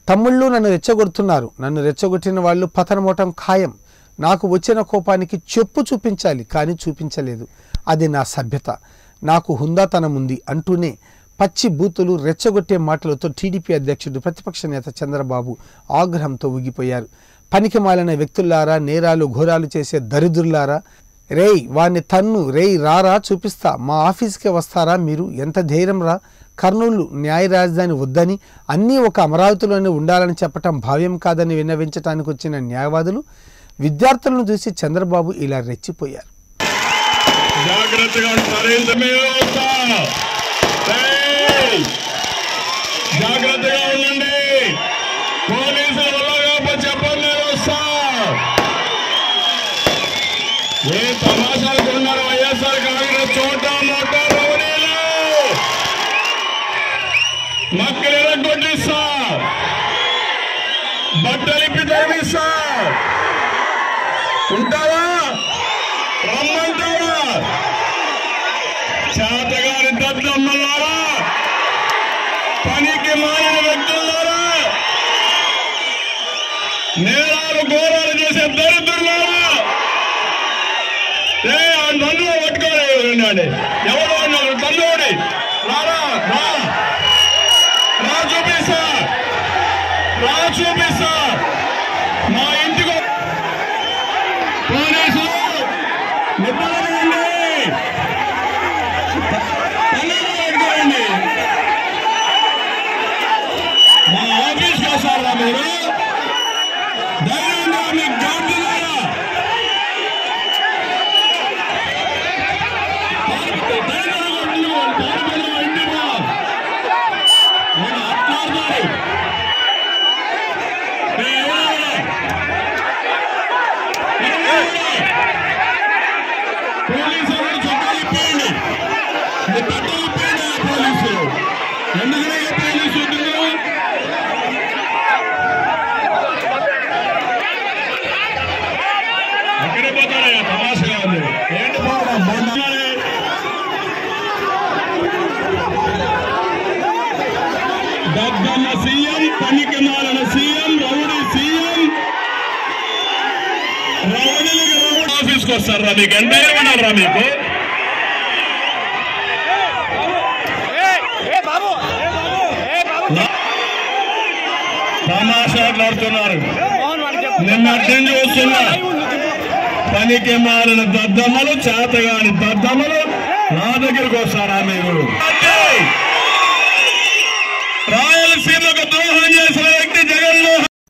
తమ్ముళ్ళు నన్ను రెచ్చగొడుతున్నారు నన్ను రెచ్చగొట్టిన వాళ్ళు పతనమవటం ఖాయం నాకు వచ్చిన కోపానికి చెప్పు చూపించాలి కానీ చూపించలేదు అది నా సభ్యత నాకు హుందాతనం ఉంది అంటూనే పచ్చి బూతులు రెచ్చగొట్టే మాటలతో టీడీపీ అధ్యక్షుడు ప్రతిపక్ష నేత చంద్రబాబు ఆగ్రహంతో ఊగిపోయారు పనికి మాలిన వ్యక్తుల్లారా నేరాలు ఘోరాలు చేసే దరిద్రులారా రేయ్ వాణ్ణి తన్ను రేయ్ రారా చూపిస్తా మా ఆఫీస్కే వస్తారా మీరు ఎంత ధైర్యం రా కర్నూలు న్యాయ రాజధాని వద్దని అన్నీ ఒక అమరావతిలోనే ఉండాలని చెప్పటం భావ్యం కాదని విన్నవించడానికి వచ్చిన న్యాయవాదులు విద్యార్థులను చూసి చంద్రబాబు ఇలా రెచ్చిపోయారు జాగ్రత్తగా సరైన మీరు వస్తా ఏయ్! జాగ్రత్తగా ఉండండి పోలీసుల వల్ల కాకపోతే చెప్పండి నేను వస్తా ఏ తమాషాలు ఉన్నారు వైఎస్ఆర్ కాంగ్రెస్ చోట మోట రౌడీలు మక్కలు ఎరగొట్టిస్తా బట్టలిప్పి తరిమిస్తా ఉంటావా రమ్మంటావా చేతగారి దద్దమ్మలారా పనికి మారిన వ్యక్తులారా నేరాలు ఘోరాలు చేసే దరిద్రులారా ఏ ఆ నన్ను పట్టుకోలేదండి ఎవరు అన్నారు తల్లోడి రారా రా రా చూపిస్తా రా చూపిస్తా మా ఇంటికి పోలీసులు నిబ్బరండి పనులు మా ఆఫీస్కి వస్తారా మీరు ధైర్యంగా మీకు గార్డులారా ధైర్యంగా ఉండి పారిపోయిన ఇంటికి రా. నేను అట్లాడతారు పోలీసులు చట్టాలు ఇప్పేయండి మీ బట్టలు ఇప్పేయండి ఆ పోలీసులు ఎందుకనే ఈ పోలీసు ఉద్యోగం ఎక్కడ పోతారయ్యా తమాషగా ఉంది ఏంటి పోవడం మొండాలి దద్దమ్మ సీఎం పనికి మాలిన సీఎం రౌడీ సీఎం రౌడీలకి రౌడీ ఆఫీస్కి వస్తారా మీకు ఎంత ఏమన్నారా మీకు తమాషాట్లాడుతున్నారు నిన్న అటెండ్ చూస్తున్నా పనికి మారిన దద్దమ్మలు చేతగాని దద్దమ్మలు నా దగ్గరికి వస్తారా మీరు అంటే